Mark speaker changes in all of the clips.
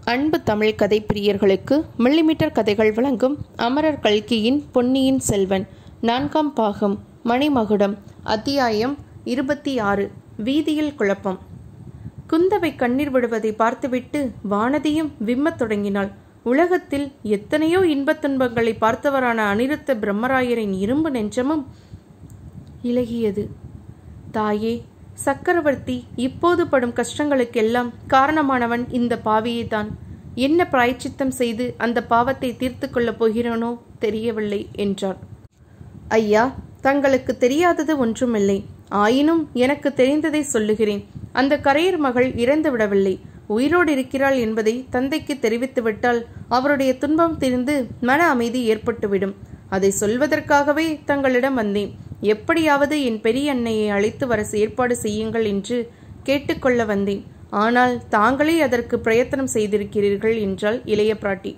Speaker 1: அன்பு தமிழ் கதை பிரியர்களுக்கு மில்லிமீட்டர் கதைகள் வழங்கும் அமரர் கல்கியின் பொன்னியின் செல்வன் நான்காம் பாகம் மணிமகுடம் அத்தியாயம் இருபத்தி ஆறு வீதியில் குழப்பம் குந்தவை கண்ணீர் விடுவதை பார்த்துவிட்டு வானதியும் விம்மத் தொடங்கினாள் உலகத்தில் எத்தனையோ இன்பத் துன்பங்களை பார்த்தவரான அனிருத்த பிரம்மராயரின் இரும்பு நெஞ்சமும் இலகியது தாயே சக்கரவர்த்தி இப்போது படும் கஷ்டங்களுக்கெல்லாம் காரணமானவன் இந்த பாவியைதான் என்ன பிராயச்சித்தம் செய்து அந்த பாவத்தை தீர்த்து கொள்ளப் போகிறேனோ தெரியவில்லை என்றார் ஐயா தங்களுக்கு தெரியாதது ஒன்றுமில்லை ஆயினும் எனக்கு தெரிந்ததை சொல்லுகிறேன் அந்த கரையர் மகள் இறந்து விடவில்லை உயிரோடு இருக்கிறாள் என்பதை தந்தைக்கு தெரிவித்துவிட்டால் அவருடைய துன்பம் தீர்ந்து மன அமைதி ஏற்பட்டுவிடும் அதை சொல்வதற்காகவே தங்களிடம் வந்தேன் எப்படியாவது என் பெரிய அன்னையை அழைத்து வர ஏற்பாடு செய்யுங்கள் என்று கேட்டுக்கொள்ள வந்தேன் ஆனால் தாங்களே அதற்கு பிரயத்தனம் செய்திருக்கிறீர்கள் என்றாள் இளைய பிராட்டி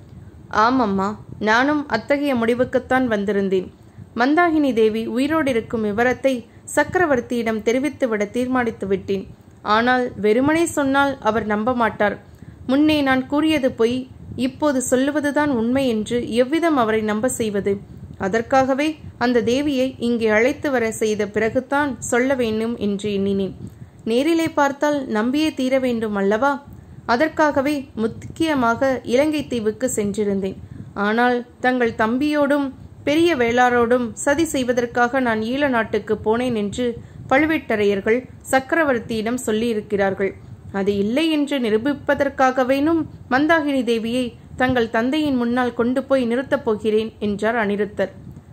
Speaker 1: ஆமம்மா நானும் அத்தகைய முடிவுக்குத்தான் வந்திருந்தேன் மந்தாகினி தேவி உயிரோடு இருக்கும் விவரத்தை சக்கரவர்த்தியிடம் தெரிவித்துவிட தீர்மானித்து விட்டேன் ஆனால் வெறுமனே சொன்னால் அவர் நம்ப மாட்டார் முன்னே நான் கூறியது பொய் இப்போது சொல்லுவதுதான் உண்மை என்று எவ்விதம் அவரை நம்ப செய்வது அதற்காகவே அந்த தேவியை இங்கே அழைத்து வர செய்த பிறகுதான் சொல்ல வேண்டும் என்று எண்ணினேன் நேரிலே பார்த்தால் நம்பியே தீர வேண்டும் அல்லவா அதற்காகவே முக்கியமாக இலங்கை தீவுக்கு சென்றிருந்தேன் ஆனால் தங்கள் தம்பியோடும் பெரிய வேளாரோடும் சதி செய்வதற்காக நான் ஈழ நாட்டுக்கு போனேன் என்று பழுவேட்டரையர்கள் சக்கரவர்த்தியிடம் சொல்லியிருக்கிறார்கள் அது இல்லை என்று நிரூபிப்பதற்காகவேனும் மந்தாகினி தேவியை தங்கள் தந்தையின் முன்னால் கொண்டு போய் நிறுத்தப் போகிறேன் என்றார் அனிருத்தர்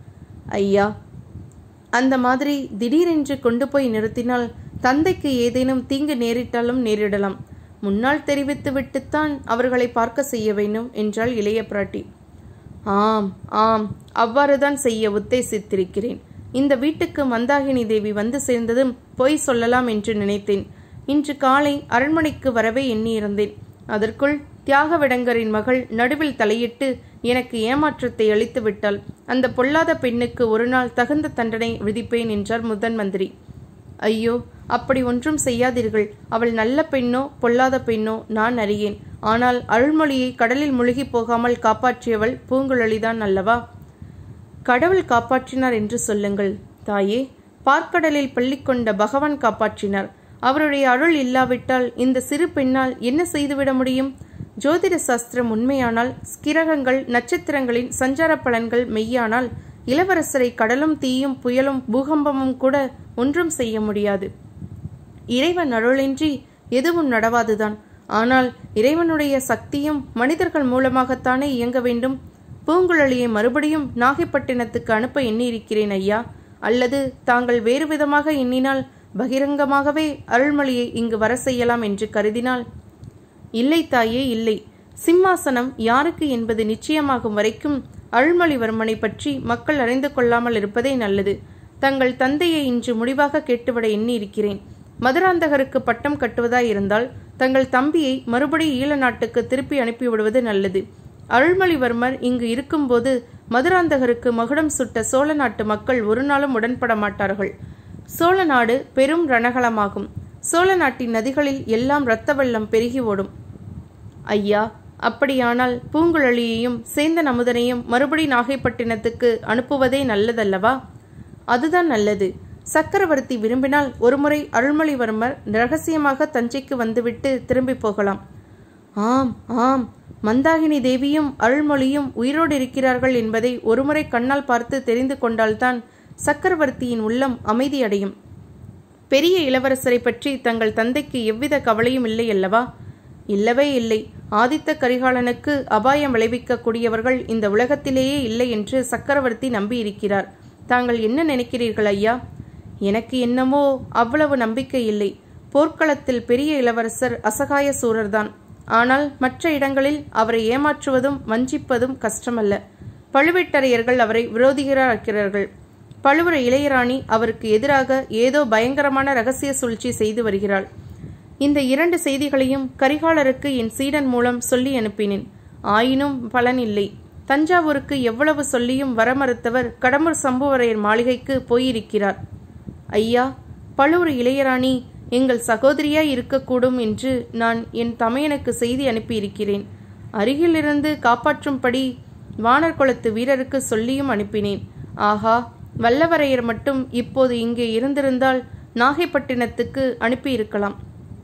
Speaker 1: ஐயா அந்த மாதிரி திடீரென்று கொண்டு போய் நிறுத்தினால் தந்தைக்கு ஏதேனும் தீங்கு நேரிட்டாலும் நேரிடலாம் முன்னால் தெரிவித்துவிட்டுத்தான் அவர்களை பார்க்க செய்ய வேண்டும் என்றாள் இளைய பிராட்டி ஆம் ஆம் அவ்வாறுதான் செய்ய உத்தேசித்திருக்கிறேன் இந்த வீட்டுக்கு மந்தாகினி தேவி வந்து சேர்ந்ததும் பொய் சொல்லலாம் என்று நினைத்தேன் இன்று காலை அரண்மனைக்கு வரவே எண்ணியிருந்தேன் அதற்குள் தியாகவிடங்கரின் மகள் நடுவில் தலையிட்டு எனக்கு ஏமாற்றத்தை அளித்து விட்டாள் அந்த பொல்லாத பெண்ணுக்கு ஒரு நாள் தகுந்த தண்டனை விதிப்பேன் என்றார் முதன் மந்திரி ஐயோ அப்படி ஒன்றும் செய்யாதீர்கள் அவள் நல்ல பெண்ணோ பொல்லாத பெண்ணோ நான் அறியேன் ஆனால் அருள்மொழியை கடலில் முழுகி போகாமல் காப்பாற்றியவள் பூங்குழலிதான் அல்லவா கடவுள் காப்பாற்றினார் என்று சொல்லுங்கள் தாயே பார்க்கடலில் பள்ளி கொண்ட பகவான் காப்பாற்றினார் அவருடைய அருள் இல்லாவிட்டால் இந்த சிறு பெண்ணால் என்ன செய்துவிட முடியும் ஜோதிட சாஸ்திரம் உண்மையானால் கிரகங்கள் நட்சத்திரங்களின் சஞ்சார பலன்கள் மெய்யானால் இளவரசரை கடலும் தீயும் புயலும் பூகம்பமும் கூட ஒன்றும் செய்ய முடியாது இறைவன் அருளின்றி எதுவும் நடவாதுதான் ஆனால் இறைவனுடைய சக்தியும் மனிதர்கள் மூலமாகத்தானே இயங்க வேண்டும் பூங்குழலியை மறுபடியும் நாகைப்பட்டினத்துக்கு அனுப்ப எண்ணியிருக்கிறேன் ஐயா அல்லது தாங்கள் வேறு விதமாக எண்ணினால் பகிரங்கமாகவே அருள்மொழியை இங்கு வர செய்யலாம் என்று கருதினால் இல்லை தாயே இல்லை சிம்மாசனம் யாருக்கு என்பது நிச்சயமாகும் வரைக்கும் அருள்மொழிவர்மனை பற்றி மக்கள் அறிந்து கொள்ளாமல் இருப்பதே நல்லது தங்கள் தந்தையை இன்று முடிவாக கேட்டுவிட எண்ணியிருக்கிறேன் மதுராந்தகருக்கு பட்டம் கட்டுவதாய் இருந்தால் தங்கள் தம்பியை மறுபடி ஈழ நாட்டுக்கு திருப்பி அனுப்பிவிடுவது நல்லது அருள்மொழிவர்மர் இங்கு இருக்கும்போது மதுராந்தகருக்கு மகுடம் சுட்ட சோழ நாட்டு மக்கள் ஒரு நாளும் உடன்பட மாட்டார்கள் சோழ நாடு பெரும் ரணகலமாகும் சோழ நாட்டின் நதிகளில் எல்லாம் இரத்த வெள்ளம் பெருகி ஓடும் ஐயா அப்படியானால் பூங்குழலியையும் சேந்தன் அமுதனையும் மறுபடி நாகைப்பட்டினத்துக்கு அனுப்புவதே நல்லதல்லவா அதுதான் நல்லது சக்கரவர்த்தி விரும்பினால் ஒருமுறை அருள்மொழிவர்மர் ரகசியமாக தஞ்சைக்கு வந்துவிட்டு திரும்பி போகலாம் ஆம் ஆம் மந்தாகினி தேவியும் அருள்மொழியும் உயிரோடு இருக்கிறார்கள் என்பதை ஒருமுறை கண்ணால் பார்த்து தெரிந்து கொண்டால்தான் சக்கரவர்த்தியின் உள்ளம் அமைதியடையும் பெரிய இளவரசரை பற்றி தங்கள் தந்தைக்கு எவ்வித கவலையும் இல்லை அல்லவா இல்லவே இல்லை ஆதித்த கரிகாலனுக்கு அபாயம் விளைவிக்கக்கூடியவர்கள் இந்த உலகத்திலேயே இல்லை என்று சக்கரவர்த்தி நம்பியிருக்கிறார் தாங்கள் என்ன நினைக்கிறீர்கள் ஐயா எனக்கு என்னமோ அவ்வளவு நம்பிக்கை இல்லை போர்க்களத்தில் பெரிய இளவரசர் அசகாய சூரர்தான் ஆனால் மற்ற இடங்களில் அவரை ஏமாற்றுவதும் வஞ்சிப்பதும் கஷ்டமல்ல பழுவேட்டரையர்கள் அவரை விரோதிகராக்கிறார்கள் பழுவூர் இளையராணி அவருக்கு எதிராக ஏதோ பயங்கரமான ரகசிய சூழ்ச்சி செய்து வருகிறாள் இந்த இரண்டு செய்திகளையும் கரிகாலருக்கு என் சீடன் மூலம் சொல்லி அனுப்பினேன் ஆயினும் பலன் இல்லை தஞ்சாவூருக்கு எவ்வளவு சொல்லியும் வரமறுத்தவர் கடம்பூர் சம்புவரையர் மாளிகைக்கு போயிருக்கிறார் ஐயா பழுவூர் இளையராணி எங்கள் சகோதரியாய் இருக்கக்கூடும் என்று நான் என் தமையனுக்கு செய்தி அனுப்பியிருக்கிறேன் அருகிலிருந்து காப்பாற்றும்படி வானர் குலத்து வீரருக்கு சொல்லியும் அனுப்பினேன் ஆஹா வல்லவரையர் மட்டும் இப்போது இங்கே இருந்திருந்தால் நாகைப்பட்டினத்துக்கு அனுப்பியிருக்கலாம்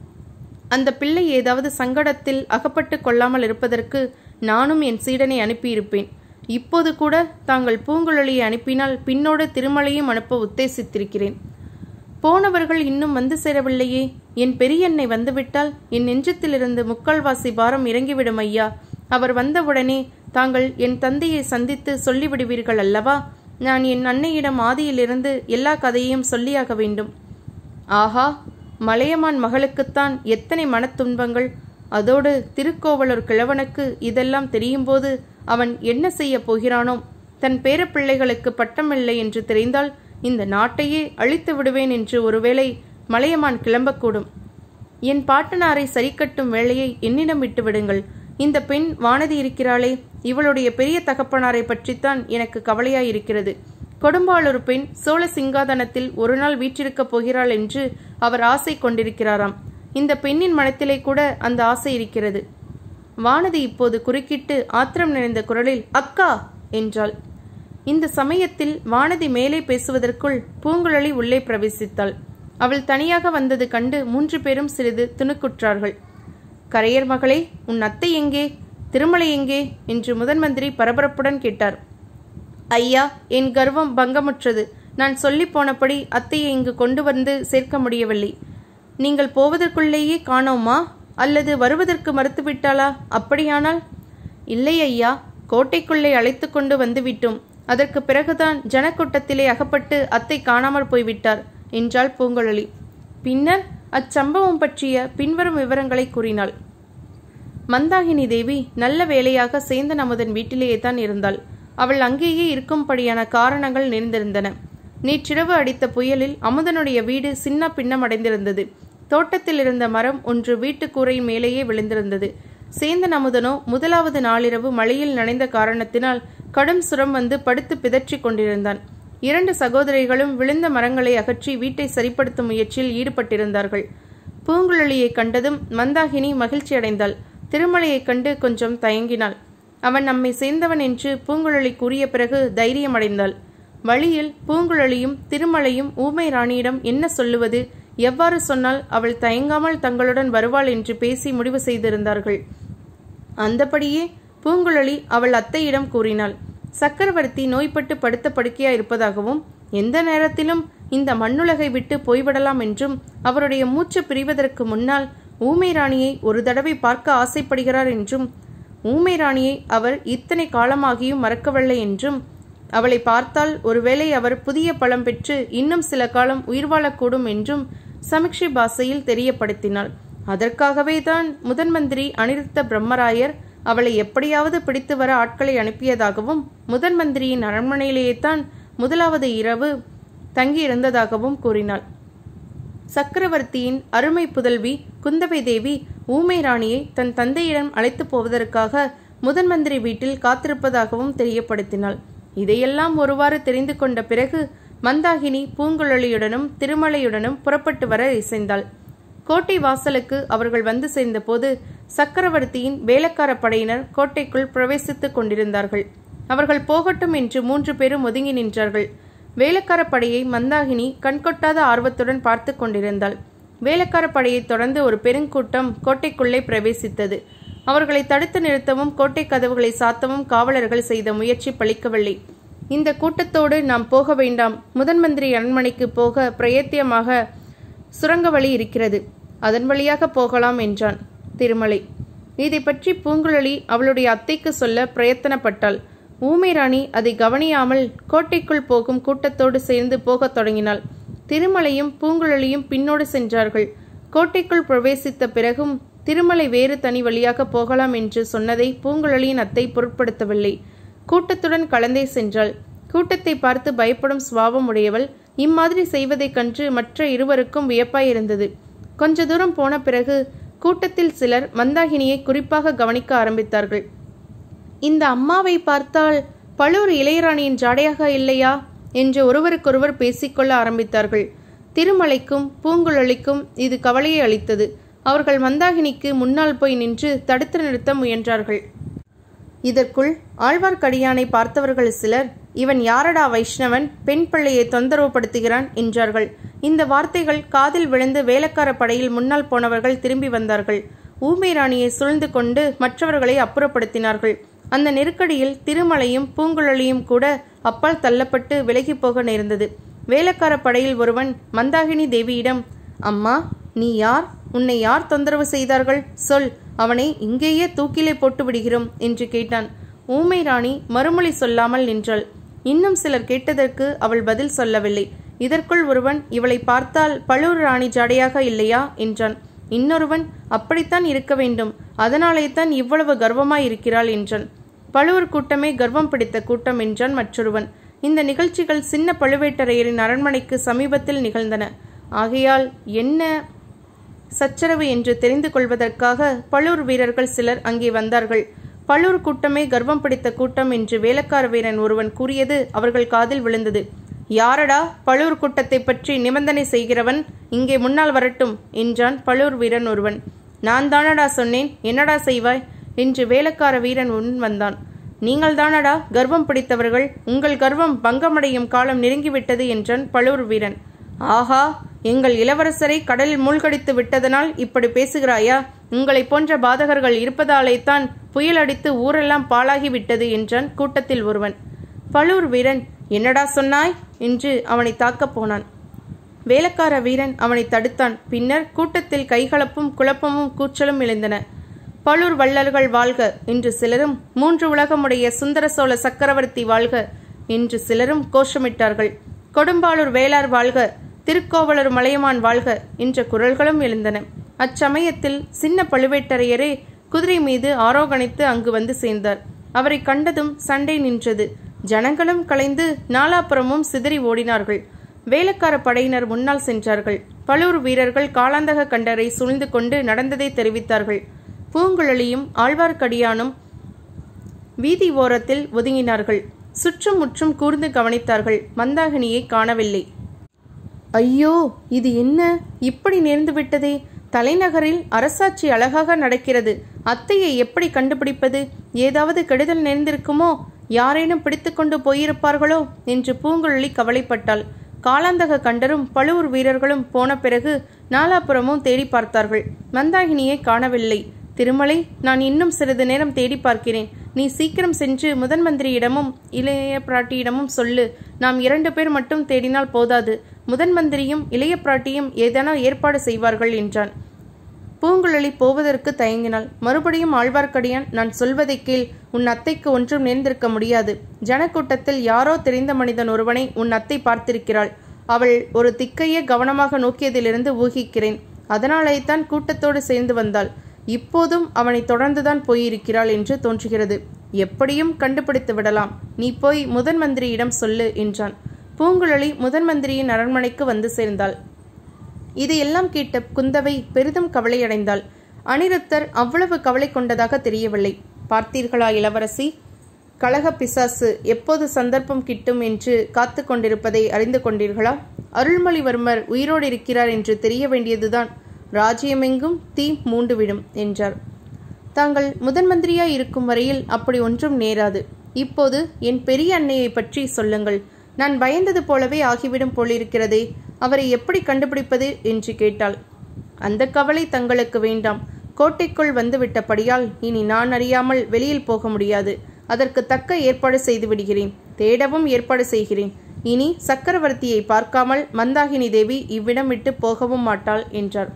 Speaker 1: அந்த பிள்ளை ஏதாவது சங்கடத்தில் அகப்பட்டு கொள்ளாமல் இருப்பதற்கு நானும் என் சீடனை அனுப்பியிருப்பேன் இப்போது கூட தாங்கள் பூங்குழலியை அனுப்பினால் பின்னோடு திருமலையும் அனுப்ப உத்தேசித்திருக்கிறேன் போனவர்கள் இன்னும் வந்து சேரவில்லையே என் பெரியண்ணை வந்துவிட்டால் என் நெஞ்சத்திலிருந்து முக்கால்வாசி பாரம் இறங்கிவிடும் ஐயா அவர் வந்தவுடனே தாங்கள் என் தந்தையை சந்தித்து சொல்லிவிடுவீர்கள் அல்லவா நான் என் அன்னையிடம் ஆதியிலிருந்து எல்லா கதையையும் சொல்லியாக வேண்டும் ஆஹா மலையமான் மகளுக்குத்தான் எத்தனை மனத்துன்பங்கள் அதோடு திருக்கோவலூர் கிழவனுக்கு இதெல்லாம் தெரியும்போது அவன் என்ன செய்ய போகிறானோ தன் பேரப்பிள்ளைகளுக்கு பட்டமில்லை என்று தெரிந்தால் இந்த நாட்டையே அழித்து விடுவேன் என்று ஒருவேளை மலையமான் கிளம்பக்கூடும் என் பாட்டனாரை சரிக்கட்டும் வேலையை என்னிடம் விட்டு விடுங்கள் இந்த பெண் வானதி இருக்கிறாளே இவளுடைய பெரிய தகப்பனாரை பற்றித்தான் எனக்கு கவலையாயிருக்கிறது கொடும்பாளூர் பெண் சோழ சிங்காதனத்தில் ஒரு நாள் வீற்றிருக்கப் போகிறாள் என்று அவர் ஆசை கொண்டிருக்கிறாராம் இந்த பெண்ணின் மனத்திலே கூட அந்த ஆசை இருக்கிறது வானதி இப்போது குறுக்கிட்டு ஆத்திரம் நிறைந்த குரலில் அக்கா என்றாள் இந்த சமயத்தில் வானதி மேலே பேசுவதற்குள் பூங்குழலி உள்ளே பிரவேசித்தாள் அவள் தனியாக வந்தது கண்டு மூன்று பேரும் சிறிது துணுக்குற்றார்கள் கரையர் மகளே உன் அத்தை எங்கே திருமலை எங்கே என்று முதன் மந்திரி பரபரப்புடன் கேட்டார் ஐயா என் கர்வம் பங்கமுற்றது நான் சொல்லி போனபடி அத்தையை இங்கு கொண்டு வந்து சேர்க்க முடியவில்லை நீங்கள் போவதற்குள்ளேயே காணோமா அல்லது வருவதற்கு மறுத்துவிட்டாளா அப்படியானால் இல்லை ஐயா கோட்டைக்குள்ளே அழைத்து கொண்டு வந்துவிட்டோம் அதற்கு பிறகுதான் ஜனக்கூட்டத்திலே அகப்பட்டு அத்தை காணாமற் போய்விட்டார் என்றாள் பூங்குழலி பின்னர் அச்சம்பவம் பற்றிய பின்வரும் விவரங்களை கூறினாள் மந்தாகினி தேவி நல்ல வேலையாக சேந்தன் அமுதன் வீட்டிலேயே தான் இருந்தாள் அவள் அங்கேயே இருக்கும்படியான காரணங்கள் நிறைந்திருந்தன நேற்றிரவு அடித்த புயலில் அமுதனுடைய வீடு சின்ன பின்னமடைந்திருந்தது தோட்டத்தில் இருந்த மரம் ஒன்று வீட்டுக்கூரை மேலேயே விழுந்திருந்தது சேந்தன் அமுதனோ முதலாவது நாளிரவு மழையில் நனைந்த காரணத்தினால் கடும் சுரம் வந்து படுத்து பிதற்றிக் கொண்டிருந்தான் இரண்டு சகோதரிகளும் விழுந்த மரங்களை அகற்றி வீட்டை சரிப்படுத்தும் முயற்சியில் ஈடுபட்டிருந்தார்கள் பூங்குழலியை கண்டதும் மந்தாகினி மகிழ்ச்சி அடைந்தாள் திருமலையைக் கண்டு கொஞ்சம் தயங்கினாள் அவன் நம்மை சேர்ந்தவன் என்று பூங்குழலி கூறிய பிறகு தைரியமடைந்தாள் வழியில் பூங்குழலியும் திருமலையும் ஊமை ராணியிடம் என்ன சொல்லுவது எவ்வாறு சொன்னால் அவள் தயங்காமல் தங்களுடன் வருவாள் என்று பேசி முடிவு செய்திருந்தார்கள் அந்தபடியே பூங்குழலி அவள் அத்தையிடம் கூறினாள் சக்கரவர்த்தி நோய்பட்டு படுத்த படுக்கையா இருப்பதாகவும் எந்த நேரத்திலும் இந்த மண்ணுலகை விட்டு போய்விடலாம் என்றும் அவருடைய மூச்சு பிரிவதற்கு முன்னால் ஊமை ராணியை ஒரு தடவை பார்க்க ஆசைப்படுகிறார் என்றும் ஊமை ராணியை அவர் இத்தனை காலமாகியும் மறக்கவில்லை என்றும் அவளை பார்த்தால் ஒருவேளை அவர் புதிய பழம் பெற்று இன்னும் சில காலம் உயிர் வாழக்கூடும் என்றும் சமிக்ஷி பாஷையில் தெரியப்படுத்தினாள் அதற்காகவே தான் முதன் மந்திரி அனிருத்த பிரம்மராயர் அவளை எப்படியாவது பிடித்து வர ஆட்களை அனுப்பியதாகவும் முதன் மந்திரியின் அரண்மனையிலேயே தான் முதலாவது இரவு தங்கியிருந்ததாகவும் கூறினாள் சக்கரவர்த்தியின் அருமை புதல்வி குந்தவை தேவி ஊமை ராணியை தன் தந்தையிடம் அழைத்து போவதற்காக முதன் மந்திரி வீட்டில் காத்திருப்பதாகவும் தெரியப்படுத்தினாள் இதையெல்லாம் ஒருவாறு தெரிந்து கொண்ட பிறகு மந்தாகினி பூங்குழலியுடனும் திருமலையுடனும் புறப்பட்டு வர இசைந்தாள் கோட்டை வாசலுக்கு அவர்கள் வந்து சேர்ந்தபோது சக்கரவர்த்தியின் வேலைக்கார படையினர் கோட்டைக்குள் பிரவேசித்துக் கொண்டிருந்தார்கள் அவர்கள் போகட்டும் என்று மூன்று பேரும் ஒதுங்கி நின்றார்கள் வேலைக்கார படையை மந்தாகினி கண்கொட்டாத ஆர்வத்துடன் பார்த்து கொண்டிருந்தாள் வேலைக்கார படையை தொடர்ந்து ஒரு பெருங்கூட்டம் கோட்டைக்குள்ளே பிரவேசித்தது அவர்களை தடுத்து நிறுத்தவும் கோட்டை கதவுகளை சாத்தவும் காவலர்கள் செய்த முயற்சி பலிக்கவில்லை இந்த கூட்டத்தோடு நாம் போக வேண்டாம் முதன் மந்திரி அரண்மனைக்கு போக பிரயத்தியமாக சுரங்க வழி இருக்கிறது அதன் வழியாக போகலாம் என்றான் திருமலை இதை பற்றி பூங்குழலி அவளுடைய அத்தைக்கு சொல்ல பிரயத்தனப்பட்டாள் ஊமை ராணி அதை கவனியாமல் கோட்டைக்குள் போகும் கூட்டத்தோடு சேர்ந்து போகத் தொடங்கினாள் திருமலையும் பூங்குழலியும் பின்னோடு சென்றார்கள் கோட்டைக்குள் பிரவேசித்த பிறகும் திருமலை வேறு தனி வழியாக போகலாம் என்று சொன்னதை பூங்குழலியின் அத்தை பொருட்படுத்தவில்லை கூட்டத்துடன் கலந்தே சென்றாள் கூட்டத்தை பார்த்து பயப்படும் சுவாபம் உடையவள் இம்மாதிரி செய்வதைக் கண்டு மற்ற இருவருக்கும் வியப்பாயிருந்தது கொஞ்ச தூரம் போன பிறகு கூட்டத்தில் சிலர் மந்தாகினியை குறிப்பாக கவனிக்க ஆரம்பித்தார்கள் இந்த அம்மாவை பார்த்தால் பழுவூர் இளையராணியின் ஜாடையாக இல்லையா என்று ஒருவருக்கொருவர் பேசிக்கொள்ள ஆரம்பித்தார்கள் திருமலைக்கும் பூங்குழலிக்கும் இது கவலையை அளித்தது அவர்கள் மந்தாகினிக்கு முன்னால் போய் நின்று தடுத்து நிறுத்த முயன்றார்கள் இதற்குள் ஆழ்வார்க்கடியானை பார்த்தவர்கள் சிலர் இவன் யாரடா வைஷ்ணவன் பெண் பிள்ளையை தொந்தரவுபடுத்துகிறான் என்றார்கள் இந்த வார்த்தைகள் காதில் விழுந்து வேலைக்கார படையில் முன்னால் போனவர்கள் திரும்பி வந்தார்கள் ஊமை ராணியை சூழ்ந்து கொண்டு மற்றவர்களை அப்புறப்படுத்தினார்கள் அந்த நெருக்கடியில் திருமலையும் பூங்குழலியும் கூட அப்பால் தள்ளப்பட்டு விலகி போக நேர்ந்தது வேலைக்கார படையில் ஒருவன் மந்தாகினி தேவியிடம் அம்மா நீ யார் உன்னை யார் தொந்தரவு செய்தார்கள் சொல் அவனை இங்கேயே தூக்கிலே போட்டு விடுகிறோம் என்று கேட்டான் ஊமை ராணி மறுமொழி சொல்லாமல் நின்றாள் இன்னும் சிலர் கேட்டதற்கு அவள் பதில் சொல்லவில்லை இதற்குள் ஒருவன் இவளை பார்த்தால் பழுவூர் ராணி ஜாடையாக இல்லையா என்றான் இன்னொருவன் அப்படித்தான் இருக்க வேண்டும் அதனாலே தான் இவ்வளவு கர்வமாய் இருக்கிறாள் என்றான் பழுவூர் கூட்டமே கர்வம் பிடித்த கூட்டம் என்றான் மற்றொருவன் இந்த நிகழ்ச்சிகள் சின்ன பழுவேட்டரையரின் அரண்மனைக்கு சமீபத்தில் நிகழ்ந்தன ஆகையால் என்ன சச்சரவு என்று தெரிந்து கொள்வதற்காக பழுவூர் வீரர்கள் சிலர் அங்கே வந்தார்கள் பழுவூர் கூட்டமே கர்வம் பிடித்த கூட்டம் என்று வேலைக்கார வீரன் ஒருவன் கூறியது அவர்கள் காதில் விழுந்தது யாரடா பழுவூர் கூட்டத்தை பற்றி நிபந்தனை செய்கிறவன் இங்கே முன்னால் வரட்டும் என்றான் பழுவூர் வீரன் ஒருவன் நான் தானடா சொன்னேன் என்னடா செய்வாய் என்று வேலைக்கார வீரன் முன் வந்தான் நீங்கள் தானடா கர்வம் பிடித்தவர்கள் உங்கள் கர்வம் பங்கமடையும் காலம் நெருங்கிவிட்டது என்றான் பழுவூர் வீரன் ஆஹா எங்கள் இளவரசரை கடலில் மூழ்கடித்து விட்டதனால் இப்படி பேசுகிறாயா உங்களை போன்ற பாதகர்கள் இருப்பதாலே தான் புயல் அடித்து ஊரெல்லாம் பாழாகி விட்டது என்றான் கூட்டத்தில் ஒருவன் பழுவூர் வீரன் என்னடா சொன்னாய் என்று அவனை தாக்கப் போனான் வேலைக்கார வீரன் அவனை தடுத்தான் பின்னர் கூட்டத்தில் கைகலப்பும் குழப்பமும் கூச்சலும் எழுந்தன பழுர் வள்ளல்கள் வாழ்க என்று சிலரும் மூன்று உலகமுடைய சுந்தர சோழ சக்கரவர்த்தி வாழ்க என்று சிலரும் கோஷமிட்டார்கள் கொடும்பாளூர் வேளார் வாழ்க திருக்கோவலூர் மலையமான் வாழ்க என்ற குரல்களும் எழுந்தன அச்சமயத்தில் சின்ன பழுவேட்டரையரே குதிரை மீது ஆரோகணித்து அங்கு வந்து சேர்ந்தார் அவரை கண்டதும் சண்டை நின்றது ஜனங்களும் கலைந்து நாலாபுறமும் சிதறி ஓடினார்கள் வேலைக்கார படையினர் முன்னால் சென்றார்கள் பழுவூர் வீரர்கள் காலாந்தக கண்டரை சூழ்ந்து கொண்டு நடந்ததை தெரிவித்தார்கள் பூங்குழலியும் ஆழ்வார்க்கடியானும் வீதி ஓரத்தில் ஒதுங்கினார்கள் சுற்றும் முற்றும் கூர்ந்து கவனித்தார்கள் மந்தாகினியை காணவில்லை ஐயோ இது என்ன இப்படி நேர்ந்து விட்டதே தலைநகரில் அரசாட்சி அழகாக நடக்கிறது அத்தையை எப்படி கண்டுபிடிப்பது ஏதாவது கெடுதல் நேர்ந்திருக்குமோ யாரேனும் பிடித்துக்கொண்டு போயிருப்பார்களோ என்று பூங்குழலி கவலைப்பட்டாள் காலாந்தக கண்டரும் பழுவூர் வீரர்களும் போன பிறகு நாலாபுறமும் தேடி பார்த்தார்கள் மந்தாகினியை காணவில்லை திருமலை நான் இன்னும் சிறிது நேரம் தேடி பார்க்கிறேன் நீ சீக்கிரம் சென்று முதன் மந்திரியிடமும் இளைய பிராட்டியிடமும் சொல்லு நாம் இரண்டு பேர் மட்டும் தேடினால் போதாது முதன் மந்திரியும் இளைய பிராட்டியும் ஏதேனும் ஏற்பாடு செய்வார்கள் என்றான் பூங்குழலி போவதற்கு தயங்கினாள் மறுபடியும் ஆழ்வார்க்கடியான் நான் சொல்வதை கேள் உன் அத்தைக்கு ஒன்றும் நேர்ந்திருக்க முடியாது ஜனக்கூட்டத்தில் யாரோ தெரிந்த மனிதன் ஒருவனை உன் அத்தை பார்த்திருக்கிறாள் அவள் ஒரு திக்கையே கவனமாக நோக்கியதிலிருந்து ஊகிக்கிறேன் அதனாலே தான் கூட்டத்தோடு சேர்ந்து வந்தாள் இப்போதும் அவனை தொடர்ந்துதான் போயிருக்கிறாள் என்று தோன்றுகிறது எப்படியும் கண்டுபிடித்து விடலாம் நீ போய் முதன் மந்திரியிடம் சொல்லு என்றான் பூங்குழலி முதன் மந்திரியின் அரண்மனைக்கு வந்து சேர்ந்தாள் இதையெல்லாம் கேட்ட குந்தவை பெரிதும் கவலையடைந்தாள் அனிருத்தர் அவ்வளவு கவலை கொண்டதாக தெரியவில்லை பார்த்தீர்களா இளவரசி கழக பிசாசு எப்போது சந்தர்ப்பம் கிட்டும் என்று காத்து கொண்டிருப்பதை அறிந்து கொண்டீர்களா அருள்மொழிவர்மர் உயிரோடு இருக்கிறார் என்று தெரிய வேண்டியதுதான் ராஜ்யமெங்கும் தீ மூண்டுவிடும் என்றார் தாங்கள் முதன் மந்திரியாய் இருக்கும் வரையில் அப்படி ஒன்றும் நேராது இப்போது என் பெரிய அன்னையை பற்றி சொல்லுங்கள் நான் பயந்தது போலவே ஆகிவிடும் போலிருக்கிறதே அவரை எப்படி கண்டுபிடிப்பது என்று கேட்டாள் அந்த கவலை தங்களுக்கு வேண்டாம் கோட்டைக்குள் வந்துவிட்டபடியால் இனி நான் அறியாமல் வெளியில் போக முடியாது அதற்கு தக்க ஏற்பாடு செய்து விடுகிறேன் தேடவும் ஏற்பாடு செய்கிறேன் இனி சக்கரவர்த்தியை பார்க்காமல் மந்தாகினி தேவி இவ்விடம் விட்டு போகவும் மாட்டாள் என்றார்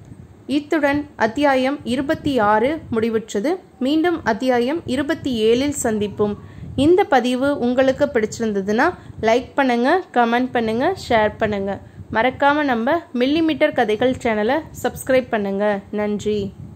Speaker 1: இத்துடன் அத்தியாயம் இருபத்தி ஆறு முடிவுற்றது மீண்டும் அத்தியாயம் இருபத்தி ஏழில் சந்திப்போம் இந்த பதிவு உங்களுக்கு பிடிச்சிருந்ததுன்னா லைக் பண்ணுங்க கமெண்ட் பண்ணுங்க ஷேர் பண்ணுங்க மறக்காம நம்ம மில்லிமீட்டர் கதைகள் சேனலை சப்ஸ்கிரைப் பண்ணுங்க நன்றி